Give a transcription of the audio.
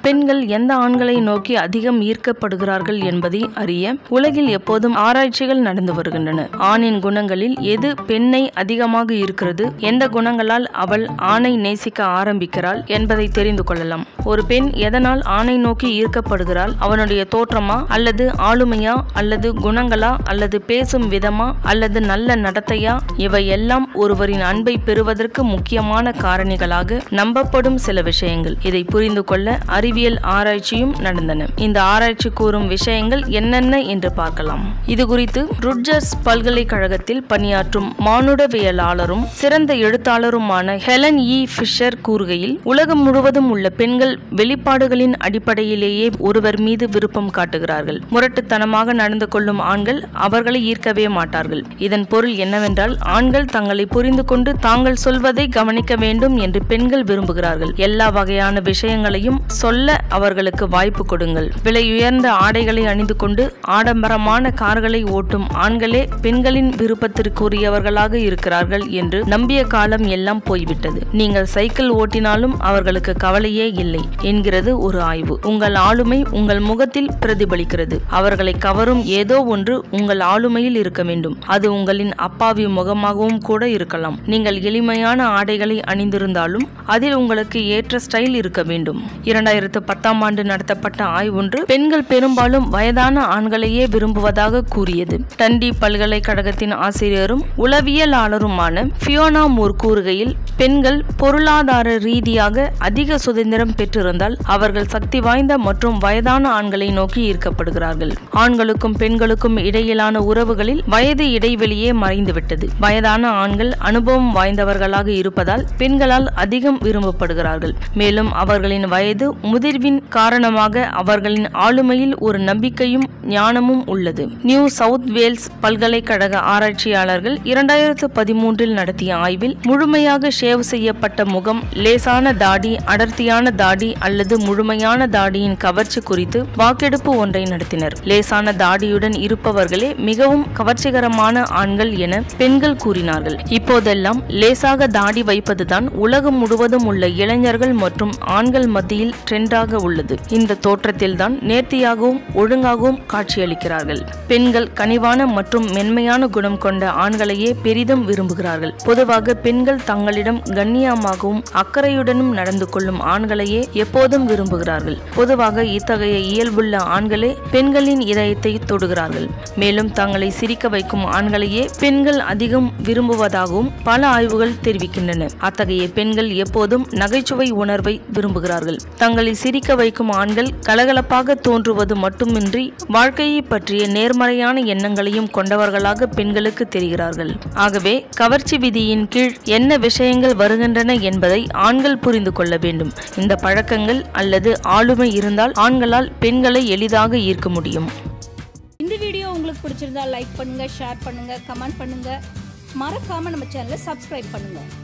பெண்கள் எந்த ஆண்களை நோக்கி அதிகம் ஈர்க்கப்படுகிறார்கள் என்பதை அறிய உலகில் எப்போதும் ஆராய்ச்சிகள் நடந்து வருகின்றன ஆணின் குணங்களில் எது பெண்ணை அதிகமாக இருக்கிறது எந்த குணங்களால் அவள் ஆணை நேசிக்க ஆரம்பிக்கிறாள் என்பதை தெரிந்து கொள்ளலாம் ஒரு பெண் எதனால் ஆணை நோக்கி ஈர்க்கப்படுகிறாள் அவனுடைய தோற்றமா அல்லது ஆளுமையா அல்லது குணங்களா அல்லது பேசும் விதமா அல்லது நல்ல நடத்தையா இவை எல்லாம் ஒருவரின் அன்பை பெறுவதற்கு முக்கியமான காரணிகளாக நம்பப்படும் சில விஷயங்கள் இதை புரிந்து கொள்ள அறிவியல் ஆராய்ச்சியும் நடந்தன இந்த ஆராய்ச்சி கூறும் விஷயங்கள் என்னென்ன என்று பார்க்கலாம் இது குறித்து ருட்ஜர்ஸ் பல்கலைக்கழகத்தில் பணியாற்றும் மானுடவியலாளரும் சிறந்த எழுத்தாளருமான ஹெலன் இ ஃபிஷர் கூறுகையில் உலகம் முழுவதும் உள்ள பெண்கள் வெளிப்பாடுகளின் அடிப்படையிலேயே ஒருவர் மீது விருப்பம் காட்டுகிறார்கள் முரட்டுத்தனமாக நடந்து கொள்ளும் ஆண்கள் அவர்களை ஈர்க்கவே மாட்டார்கள் இதன் பொருள் என்னவென்றால் ஆண்கள் தங்களை புரிந்து கொண்டு தாங்கள் சொல்வதை கவனிக்க வேண்டும் என்று பெண்கள் விரும்புகிறார்கள் எல்லா வகையான விஷயங்களையும் சொல்ல அவர்களுக்கு வாய்ப்பு கொடுங்கள் விலையுயர்ந்த ஆடைகளை அணிந்து கொண்டு ஆடம்பரமான கார்களை ஓட்டும் ஆண்களே பெண்களின் விருப்பத்திற்குரியவர்களாக இருக்கிறார்கள் என்று நம்பிய காலம் எல்லாம் போய்விட்டது நீங்கள் சைக்கிள் ஓட்டினாலும் அவர்களுக்கு கவலையே இல்லை என்கிறது ஒரு ஆய்வு உங்கள் ஆளுமை உங்கள் முகத்தில் பிரதிபலிக்கிறது அவர்களை கவரும் ஏதோ ஒன்று உங்கள் ஆளுமையில் இருக்க வேண்டும் அது உங்களின் அப்பாவி முகமாகவும் கூட இருக்கலாம் நீங்கள் எளிமையான ஆடைகளை அணிந்திருந்தாலும் அதில் உங்களுக்கு ஏற்ற ஸ்டைல் இருக்க வேண்டும் இரண்டாயிரத்து பத்தாம் ஆண்டு நடத்தப்பட்ட ஆய்வொன்று பெண்கள் பெரும்பாலும் வயதான ஆண்களையே விரும்புவதாக கூறியது டண்டி பல்கலைக்கழகத்தின் ஆசிரியரும் உளவியலாளருமான ஃபியோனா மூர் கூறுகையில் பெண்கள் பொருளாதார ரீதியாக அதிக சுதந்திரம் பெற்றிருந்தால் அவர்கள் சக்தி வாய்ந்த மற்றும் வயதான ஆண்களை நோக்கி ஈர்க்கப்படுகிறார்கள் ஆண்களுக்கும் பெண்களுக்கும் இடையிலான உறவுகளில் வயது இடைவெளியே மறைந்துவிட்டது வயதான ஆண்கள் அனுபவம் வாய்ந்தவர்களாக இருப்பதால் பெண்களால் அதிகம் விரும்பப்படுகிறார்கள் மேலும் அவர்களின் வயது முதிர்வின் காரணமாக அவர்களின் ஆளுமையில் ஒரு நம்பிக்கையும் ஞானமும் உள்ளது நியூ சவுத் வேல்ஸ் பல்கலைக்கழக ஆராய்ச்சியாளர்கள் இரண்டாயிரத்து பதிமூன்றில் நடத்திய ஆய்வில் முழுமையாக ஷேவ் செய்யப்பட்ட முகம் லேசான தாடி அடர்த்தியான தாடி அல்லது முழுமையான தாடியின் கவர்ச்சி குறித்து வாக்கெடுப்பு ஒன்றை நடத்தினர் லேசான தாடியுடன் இருப்பவர்களே மிகவும் கவர்ச்சிகரமான ஆண்கள் என பெண்கள் கூறினார்கள் இப்போதெல்லாம் லேசாக தாடி வைப்பதுதான் உலகம் முழுவதும் உள்ள இளைஞர்கள் மற்றும் ஆண்கள் மத்தியில் ட்ரெண்டாக உள்ளது இந்த தோற்றத்தில்தான் நேர்த்தியாகவும் ஒழுங்காகவும் காட்சியளிக்கிறார்கள் பெண்கள் கனிவான மற்றும் மென்மையான குணம் கொண்ட ஆண்களையே பெரிதும் விரும்புகிறார்கள் பொதுவாக பெண்கள் தங்களிடம் கண்ணியமாகவும் அக்கறையுடனும் நடந்து கொள்ளும் ஆண்களையே எப்போதும் விரும்புகிறார்கள் பொதுவாக இத்தகைய இயல்புள்ள ஆண்களே பெண்களின் இதயத்தை தொடுகிறார்கள் மேலும் தங்களை சிரிக்க வைக்கும் ஆண்களையே பெண்கள் அதிகம் விரும்புவதாகவும் பல ஆய்வுகள் தெரிவிக்கின்றன அத்தகைய பெண்கள் எப்போதும் நகைச்சுவை உணர்வை விரும்புகிறார்கள் தங்களை சிரிக்க வைக்கும் ஆண்கள் கலகலப்பாக தோன்றுவது மட்டுமின்றி வாழ்க்கையை பற்றிய நேர்மறையான எண்ணங்களையும் கொண்டவர்களாக பெண்களுக்கு தெரிகிறார்கள் ஆகவே கவர்ச்சி விதியின் கீழ் என்ன விஷயங்கள் வருகின்றன என்பதை ஆண்கள் புரிந்து கொள்ள வேண்டும் இந்த பழக்கங்கள் அல்லது ஆளுமை இருந்தால் ஆண்களால் பெண்களை எளிதாக ஈர்க்க முடியும் இந்த வீடியோ உங்களுக்கு பிடிச்சிருந்தா லைக் பண்ணுங்க ஷேர் பண்ணுங்க கமெண்ட் பண்ணுங்க மறக்காம நம்ம சேனலை சப்ஸ்கிரைப் பண்ணுங்க